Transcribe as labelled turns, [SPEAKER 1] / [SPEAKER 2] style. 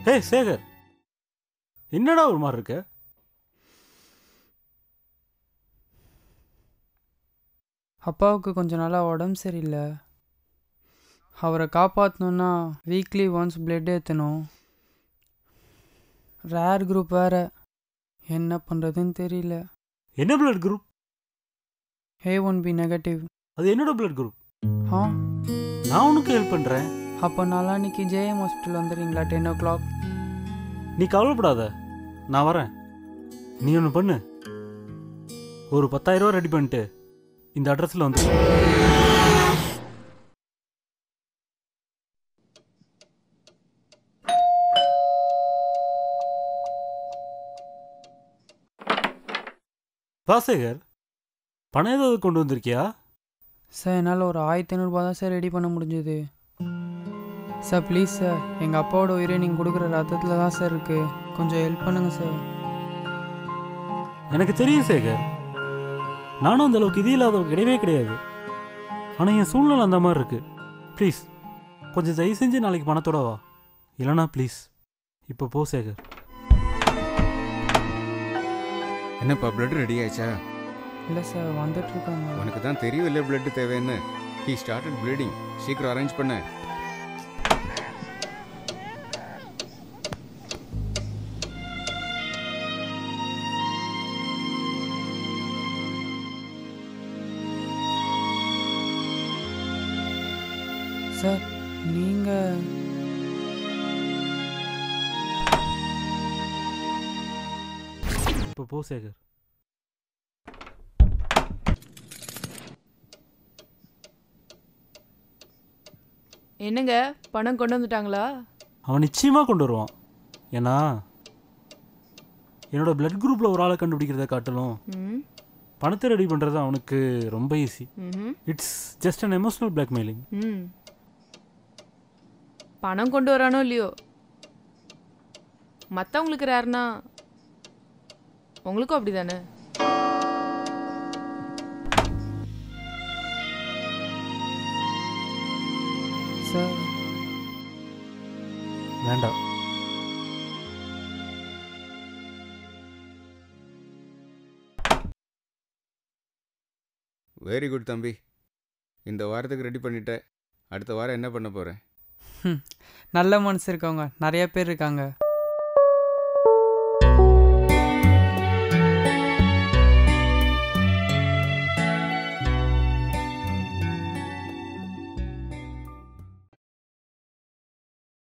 [SPEAKER 1] ஹே சேகர் என்னடா ஒரு மாதிரி இருக்க
[SPEAKER 2] அப்பாவுக்கு கொஞ்ச நாளாக உடம்பு சரியில்லை அவரை காப்பாற்றணுன்னா வீக்லி ஒன்ஸ் பிளட் ஏற்றணும் ரேர் குரூப் வேறு என்ன பண்ணுறதுன்னு தெரியல
[SPEAKER 1] என்ன blood group
[SPEAKER 2] A one B negative
[SPEAKER 1] அது என்னோட பிளட் குரூப்
[SPEAKER 2] ஆ
[SPEAKER 1] நான் உனக்கு ஹெல்ப் பண்ணுறேன்
[SPEAKER 2] அப்போ நாளான்னைக்கு ஜேஎம் ஹாஸ்பிட்டல் வந்துடுறீங்களா டென் ஓ கிளாக்
[SPEAKER 1] நீ கவலைப்படாத நான் வரேன் நீ ஒன்று பண்ணு ஒரு பத்தாயிரம் ரூபா ரெடி பண்ணிட்டு இந்த அட்ரஸில் வந்து வாசேகர் பணம் ஏதாவது கொண்டு வந்திருக்கியா
[SPEAKER 2] சார் என்னால் ஒரு ஆயிரத்தி ஐநூறுரூபா தான் சார் ரெடி பண்ண முடிஞ்சது சார் ப்ளீஸ் சார் எங்கள் அப்பாவோட உயிரை நீங்கள் கொடுக்குற ரத்தத்தில் தான் சார் இருக்குது கொஞ்சம் ஹெல்ப் பண்ணுங்கள் சார்
[SPEAKER 1] எனக்கு தெரியும் சேகர் நானும் அந்த அளவுக்கு இது இல்லாதவங்க கிடையவே கிடையாது ஆனால் என் சூழ்நிலை அந்த மாதிரி இருக்கு ப்ளீஸ் கொஞ்சம் தயவு செஞ்சு நாளைக்கு பணத்தோட வா இல்லைனா ப்ளீஸ் இப்போ போ சேகர்
[SPEAKER 3] என்னப்பா பிளட் ரெடி ஆயிடுச்சா
[SPEAKER 2] இல்லை சார் வந்துட்டுருக்காங்க
[SPEAKER 3] உனக்கு தான் தெரியும் இல்லை பிளட் தேவைன்னு ஹீ ஸ்டார்டட் ப்ளீடிங் சீக்கிரம் அரேஞ்ச் பண்ண
[SPEAKER 2] சார் நீங்கள்
[SPEAKER 1] இப்போ போ சேகர்
[SPEAKER 4] என்னங்க பணம் கொண்டு வந்துட்டாங்களா
[SPEAKER 1] அவன் நிச்சயமாக கொண்டு வருவான் ஏன்னா என்னோட பிளட் குரூப்பில் ஒரு ஆளை கண்டுபிடிக்கிறத காட்டிலும்
[SPEAKER 4] ம்
[SPEAKER 1] பணத்தை ரெடி பண்ணுறது அவனுக்கு ரொம்ப ஈஸி
[SPEAKER 4] ம்ஹும்.
[SPEAKER 1] It's just an emotional blackmailing
[SPEAKER 4] ம் பணம் கொண்டு வரானோ இல்லையோ மற்றவங்களுக்கு ரேர்னா உங்களுக்கும் அப்படிதானே
[SPEAKER 2] சார்
[SPEAKER 1] வேண்டாம்
[SPEAKER 3] வெரி குட் தம்பி இந்த வாரத்துக்கு ரெடி பண்ணிட்ட அடுத்த வாரம் என்ன பண்ண போகிறேன்
[SPEAKER 2] நல்ல மனசு இருக்கவங்க நிறைய பேர் இருக்காங்க